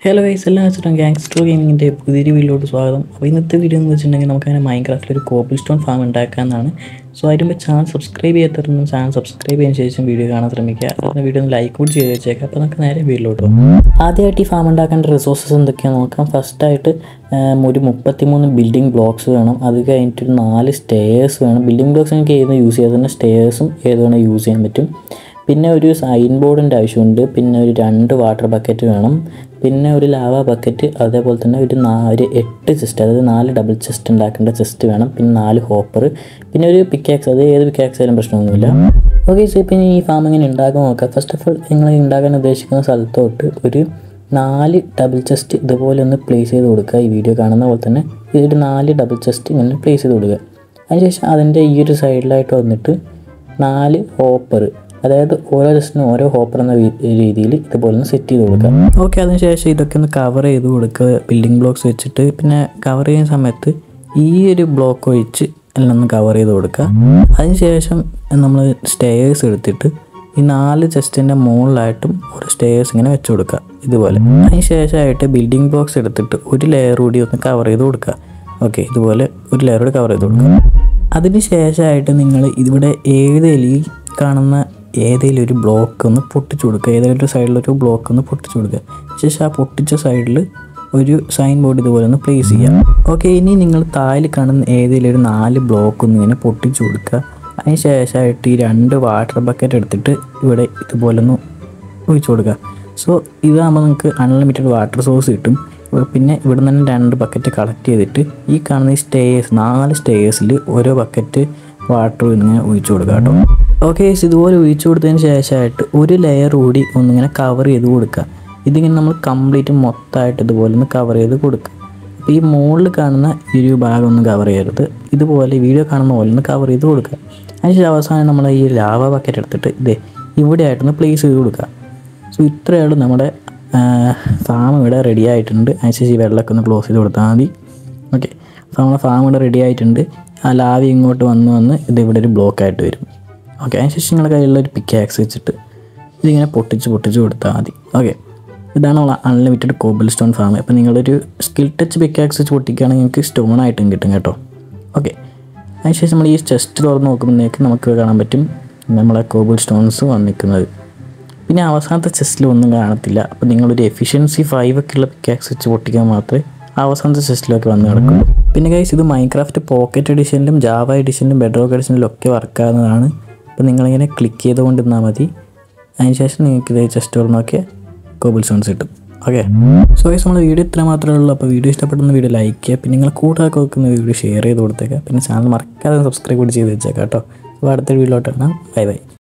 hello guys എല്ലാം വെച്ചിട്ടും gangster ഗെയിമിങ്ങിൻ്റെ പുതിയൊരു വീഡിയോയിലോട്ട് സ്വാഗതം അപ്പോൾ ഇന്നത്തെ വീഡിയോ എന്ന് വെച്ചിട്ടുണ്ടെങ്കിൽ നമുക്ക് അങ്ങനെ മൈൻക്രാഫ്റ്റിൽ ഒരു കോപ്പിൾ സ്റ്റോൺ ഫാം ഉണ്ടാക്കാമെന്നാണ് സോ അതിന് മുമ്പ് ചാനൽ സബ്സ്ക്രൈബ് ചെയ്യാത്തവരൊന്നും ചാനൽ സബ്സ്ക്രൈബ് ചെയ്യുന്ന ശേഷം വീഡിയോ കാണാൻ ശ്രമിക്കുക അതുപോലെ വീഡിയോ ഒന്ന് ലൈക്ക് കൂടി ചെയ്ത് വെച്ചേക്കാം അപ്പോൾ നമുക്ക് നേരെ വീഡിയോയിലോട്ട് പോകാം ആദ്യമായിട്ട് ഈ ഫാം ഉണ്ടാക്കേണ്ട റിസോഴ്സസ് എന്തൊക്കെയാണെന്ന് നോക്കാം ഫസ്റ്റായിട്ട് ഒരു മുപ്പത്തിമൂന്ന് ബിൽഡിംഗ് ബ്ലോക്സ് വേണം അത് കഴിഞ്ഞിട്ട് ഒരു നാല് സ്റ്റേയേഴ്സ് വേണം ബിൽഡിംഗ് ബ്ലോക്സ് നമുക്ക് ഏത് യൂസ് ചെയ്യാതെ തന്നെ സ്റ്റേയേഴ്സും ഏത് വേണം യൂസ് ചെയ്യാൻ പറ്റും പിന്നെ ഒരു സൈൻ ബോർഡിൻ്റെ ആവശ്യമുണ്ട് പിന്നെ ഒരു രണ്ട് വാട്ടർ ബക്കറ്റ് വേണം പിന്നെ ഒരു ലാവ ബക്കറ്റ് അതേപോലെ തന്നെ ഒരു നാ ഒരു എട്ട് ചെസ്റ്റ് അതായത് നാല് ഡബിൾ ചെസ്റ്റ് ഉണ്ടാക്കേണ്ട ചെസ്റ്റ് വേണം പിന്നെ നാല് ഹോപ്പർ പിന്നെ ഒരു പിക്കാക്സ് അത് ഏത് പിക്കാക്സ് ആയാലും പ്രശ്നമൊന്നുമില്ല ഓക്കെ സോ പിന്നെ ഈ ഫാം എങ്ങനെ ഉണ്ടാക്കാൻ നോക്കാം ഫസ്റ്റ് ഓഫ് ഓൾ നിങ്ങൾ ഉണ്ടാക്കാൻ ഉദ്ദേശിക്കുന്ന സ്ഥലത്തോട്ട് ഒരു നാല് ഡബിൾ ചെസ്റ്റ് ഇതുപോലെ ഒന്ന് പ്ലേസ് ചെയ്ത് കൊടുക്കുക ഈ വീഡിയോ കാണുന്ന പോലെ തന്നെ ഇതൊരു നാല് ഡബിൾ ചെസ്റ്റ് ഇങ്ങനെ പ്ലേസ് ചെയ്ത് കൊടുക്കുക അതിനുശേഷം അതിൻ്റെ ഈ ഒരു സൈഡിലായിട്ട് വന്നിട്ട് നാല് ഹോപ്പർ അതായത് ഓരോ ജസ്റ്റിനും ഓരോ ഹോപ്പർ എന്ന രീതിയിൽ ഇതുപോലെ ഒന്ന് സെറ്റ് ചെയ്ത് കൊടുക്കുക ഓക്കെ അതിനുശേഷം ഇതൊക്കെ ഒന്ന് കവർ ചെയ്ത് കൊടുക്കുക ബിൽഡിംഗ് ബ്ലോക്സ് വെച്ചിട്ട് പിന്നെ കവർ ചെയ്യുന്ന സമയത്ത് ഈ ഒരു ബ്ലോക്ക് ഒഴിച്ച് എല്ലാം ഒന്ന് കവർ ചെയ്ത് കൊടുക്കുക അതിനുശേഷം നമ്മൾ സ്റ്റേയേഴ്സ് എടുത്തിട്ട് ഈ നാല് ചെസ്റ്റിൻ്റെ മുകളിലായിട്ടും ഒരു സ്റ്റേയേഴ്സ് ഇങ്ങനെ വെച്ച് കൊടുക്കുക ഇതുപോലെ അതിന് ശേഷമായിട്ട് ബിൽഡിംഗ് ബ്ലോക്സ് എടുത്തിട്ട് ഒരു ലെയർ കൂടി ഒന്ന് കവർ ചെയ്ത് കൊടുക്കുക ഓക്കെ ഇതുപോലെ ഒരു ലെയർ കൂടി കവർ ചെയ്ത് കൊടുക്കുക അതിന് ശേഷമായിട്ട് നിങ്ങൾ ഇവിടെ ഏതെങ്കിലും കാണുന്ന ഏതെങ്കിലും ഒരു ബ്ലോക്ക് ഒന്ന് പൊട്ടിച്ചു കൊടുക്കുക ഏതെങ്കിലും ഒരു സൈഡിലൊരു ബ്ലോക്ക് ഒന്ന് പൊട്ടിച്ചു കൊടുക്കുക ശേഷം ആ പൊട്ടിച്ച സൈഡിൽ ഒരു സൈൻ ബോർഡ് ഇതുപോലെ ഒന്ന് പ്ലേസ് ചെയ്യുക ഓക്കെ ഇനി നിങ്ങൾ താഴെ കാണുന്ന ഏതെങ്കിലും ഒരു നാല് ബ്ലോക്ക് ഒന്ന് ഇങ്ങനെ പൊട്ടിച്ചു കൊടുക്കുക അതിന് ശേഷമായിട്ട് ഈ രണ്ട് വാട്ടർ ബക്കറ്റ് എടുത്തിട്ട് ഇവിടെ ഇതുപോലെ ഒന്ന് ഒഴിച്ചു കൊടുക്കുക സോ ഇതാകുമ്പോൾ നിങ്ങൾക്ക് അൺലിമിറ്റഡ് വാട്ടർ സോഴ്സ് കിട്ടും പിന്നെ ഇവിടെ നിന്ന് രണ്ട് ബക്കറ്റ് കളക്ട് ചെയ്തിട്ട് ഈ കാണുന്ന ഈ സ്റ്റേയേഴ്സ് നാല് സ്റ്റേയേഴ്സിൽ ഓരോ ബക്കറ്റ് വാട്ടർ ഇങ്ങനെ ഒഴിച്ചു കൊടുക്കുക കേട്ടോ ഓക്കെ ഇതുപോലെ ഒഴിച്ചു കൊടുത്തതിന് ശേഷമായിട്ട് ഒരു ലെയർ കൂടി ഒന്നിങ്ങനെ കവർ ചെയ്ത് കൊടുക്കുക ഇതിങ്ങനെ നമ്മൾ കംപ്ലീറ്റ് മൊത്തമായിട്ട് ഇതുപോലെ ഒന്ന് കവർ ചെയ്ത് കൊടുക്കുക അപ്പോൾ ഈ മുകളിൽ കാണുന്ന ഈ ഒരു ഭാഗം ഒന്ന് കവർ ചെയ്യരുത് ഇതുപോലെ വീഡിയോ കാണുന്ന പോലെ ഒന്ന് കവർ ചെയ്ത് കൊടുക്കുക അതിനുശേഷം അവസാനം നമ്മൾ ഈ ലാവ ബക്കറ്റ് എടുത്തിട്ട് ഇതേ ഇവിടെ ആയിട്ടൊന്ന് പ്ലേസ് ചെയ്ത് കൊടുക്കുക സോ ഇത്രയാണ് നമ്മുടെ ഫാം ഇവിടെ റെഡി ആയിട്ടുണ്ട് അതിനുശേഷം ഈ വെള്ളമൊക്കെ ഒന്ന് ക്ലോസ് ചെയ്ത് കൊടുത്താൽ മതി ഓക്കെ അപ്പോൾ നമ്മുടെ ഫാം ഇവിടെ റെഡി ആയിട്ടുണ്ട് ആ ലാവി ഇങ്ങോട്ട് വന്ന് വന്ന് ഇത് ഇവിടെ ഒരു ബ്ലോക്ക് ആയിട്ട് വരും ഓക്കെ അതിനുശേഷം നിങ്ങളുടെ കയ്യിലുള്ള ഒരു പിക്കാക്സ് വെച്ചിട്ട് ഇതിങ്ങനെ പൊട്ടിച്ച് പൊട്ടിച്ച് കൊടുത്താൽ മതി ഓക്കെ ഇതാണ് നമ്മൾ അൺലിമിറ്റഡ് കോബിൾ സ്റ്റോൺ ഫാം അപ്പോൾ നിങ്ങളൊരു സ്കിൽ ടച്ച് പിക്കാക്സ് വെച്ച് പൊട്ടിക്കുകയാണെങ്കിൽ നിങ്ങൾക്ക് സ്റ്റോൺ ആയിട്ടും കിട്ടും കേട്ടോ ഓക്കെ അതിനുശേഷം നമ്മൾ ഈ ചെസ്റ്റ് തുറന്ന് നോക്കുമ്പോഴേക്ക് നമുക്ക് കാണാൻ പറ്റും നമ്മളെ കോബിൾ സ്റ്റോൺസ് വന്നിരിക്കുന്നത് പിന്നെ അവസാനത്തെ ചെസ്റ്റിൽ ഒന്നും കാണത്തില്ല അപ്പോൾ നിങ്ങളൊരു എഫിഷ്യൻസി ഫൈവ് ഒക്കെ ഉള്ള പിക്കാക്സ് വെച്ച് പൊട്ടിക്കാൻ മാത്രമേ അവസാനത്തെ ചെസ്റ്റിലൊക്കെ വന്ന് കിടക്കുള്ളൂ പിന്നെ ഗൈസ് ഇത് മൈൻക്രാഫ്റ്റ് പോക്കറ്റ് എഡിഷനിലും ജാവ എഡിഷനിലും ബെഡ്റോക്ക് എഡിഷനിലും ഒക്കെ വർക്ക് ആകുന്നതാണ് അപ്പോൾ നിങ്ങളിങ്ങനെ ക്ലിക്ക് ചെയ്തുകൊണ്ടിരുന്നാൽ മതി അതിനുശേഷം നിങ്ങൾക്ക് ഇത് ചെസ്റ്റ് തുറന്നൊക്കെ കോബിൾ സ്റ്റോൺസ് കിട്ടും ഓക്കെ സോ ഗൈസ് നമ്മുടെ വീഡിയോ ഇത്ര മാത്രമേ ഉള്ളൂ അപ്പോൾ വീഡിയോ ഇഷ്ടപ്പെടുന്ന വീഡിയോ ലൈക്ക് ചെയ്യുക പിന്നെ നിങ്ങൾ കൂട്ടാക്കി വെക്കുന്ന വീഡിയോ ഷെയർ ചെയ്ത് കൊടുത്തേക്കുക പിന്നെ ചാനൽ മറക്കാതെ സബ്സ്ക്രൈബ് കൂടി ചെയ്ത് വെച്ചേക്കാം കേട്ടോ അപ്പോൾ അടുത്തൊരു വീഡിയോട്ട് കാണാം ബൈ ബൈ